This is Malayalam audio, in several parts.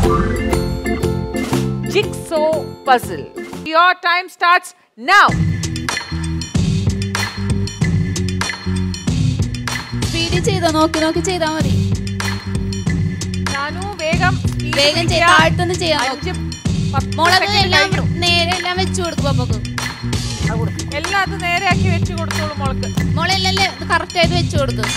Jigsaw puzzle. Your time starts now. സ്പീഡിൽ ചെയ്തോ നോക്കി നോക്കി ചെയ്താൽ മതി ജാനു വേഗം speed വേഗം ചെയ്ത് പിടിക്കുക. താഴ്ത്തുനിന്ന് ചെയ്യാൻ അഞ്ച് പത്ത് മോളത് second എല്ലാം കഴിഞ്ഞു. നേരെ എല്ലാം വെച്ചു കൊടുക്കും പപ്പക്ക് എല്ലാം അത് നേരെയാക്കി വെച്ച് കൊടുത്തോളൂ മോൾക്ക് മോളെല്ലാം കറക്റ്റ് ആയിട്ട് വെച്ചു കൊടുക്കും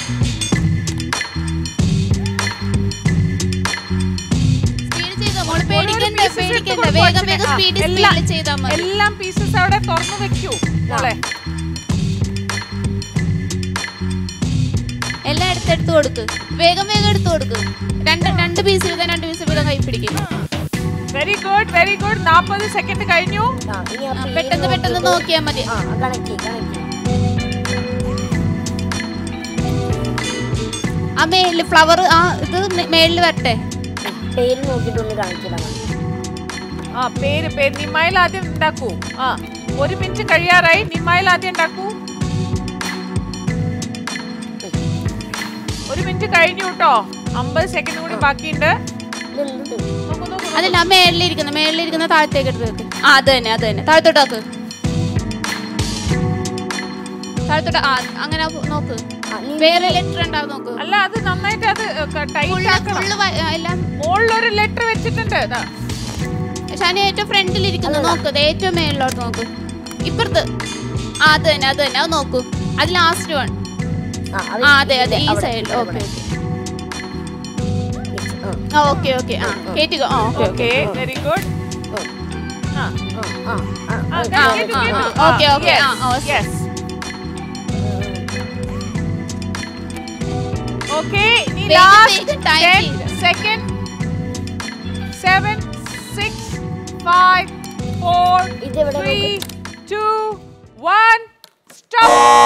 സ്പീഡ് ചെയ്തോ മോള് പേടിക്കണ്ട pieces എടുത്ത് പേടിക്കണ്ട കൊടുക്കൂ വേഗം അച്ഛനെ. വേഗം ആ, സ്പീഡിൽ എല്ലാം- സ്പീഡിൽ ചെയ്താൽ മതി എല്ലാം പീസസ് അവിടെ തുറന്നു വെക്കൂ മോളെ എല്ലാം എടുത്തെടുത്ത് കൊടുക്ക് വേഗം വേഗം എടുത്തു കൊടുക്ക് രണ്ട് രണ്ട് പീസ് വീതം രണ്ട് പീസ് വീതം കൈ പിടിക്കും വെരി ഗുഡ് വെരി ഗുഡ് നാൽപ്പത് സെക്കൻഡ് കഴിഞ്ഞു ആ, ഇനി ആ പേര് പെട്ടെന്ന് പെട്ടെന്ന് നോക്കിയിട്ട് നോക്കിയാൽ മതി ആ കണക്ട് കണക്ട് ആ മേളില് ഫ്ലവർ ആ ഇത് മേളില് വരട്ടെ പേര് നോക്കിയിട്ട് ഒന്ന് കണക്ട് ചെയ്താൽ മതി ആ പേര് പേര് നിമ്മയിൽ ആദ്യം ഉണ്ടാക്കൂ ആ ഒരു മിനിറ്റ് കഴിയാറായി നിമ്മയിൽ ആദ്യം ഉണ്ടാക്കൂ ഒരു മിനിറ്റ് കഴിഞ്ഞു കേട്ടോ അമ്പത് സെക്കൻഡ് കൂടി ബാക്കിയുണ്ട് ഇതെന്ത് നോക്കൂ നോക്കൂ അതല്ല ആ മേളിലിരിക്കുന്ന മേളിലിരിക്കുന്ന താഴത്തേക്ക് എടുത്ത് വെക്ക് ആ അത് തന്നെ അത് തന്നെ താഴത്തോട്ടാക്ക് താഴത്തോട്ട് ആ അങ്ങനെ നോക്ക് ആ, നീ വേറെ ലെറ്റർ ഉണ്ടാവും നോക്ക് അല്ല അത് നന്നായിട്ട് അത് ടൈറ്റ് ഫുള്ള് ആക്കണം ഫുള്ള് വ- എല്ലാം മുകളിലൊരു ലെറ്റർ വെച്ചിട്ടുണ്ട് ദാ. ഷാനി ഏറ്റവും ഫ്രണ്ടിലിരിക്കുന്ന നോക്ക് ദേ ഏറ്റവും മേളിലോട്ട് നോക്ക് ഇപ്പുറത്ത് ആ അത് തന്നെ അത് തന്നെ അത് നോക്കൂ അത് ലാസ്റ്റ് വൺ ആ, അത് ആ അതെ അതെ ഈ അവിടെ, സൈഡിൽ ഇവിടെ, ഓക്കെ ഇവിടെ. ആ ഓക്കെ ഓക്കെ ആ കേറ്റിക്കോ ആ ഓക്കെ ഓക്കെ വെരി ഗുഡ് ആ ആ, ആ, ആ, ആ, ആ, കേട്ടു, ആ, കേട്ടു, ആ, കേട്ടു. ആ, okay, ആ, okay, yes, ആ, ഓ, yes. Okay, ഇനി വേഗം, last വേഗം time 10 ചെയ്ത്. second. Seven, six, five, four, ഇതെവിടെ three, two, one, stop.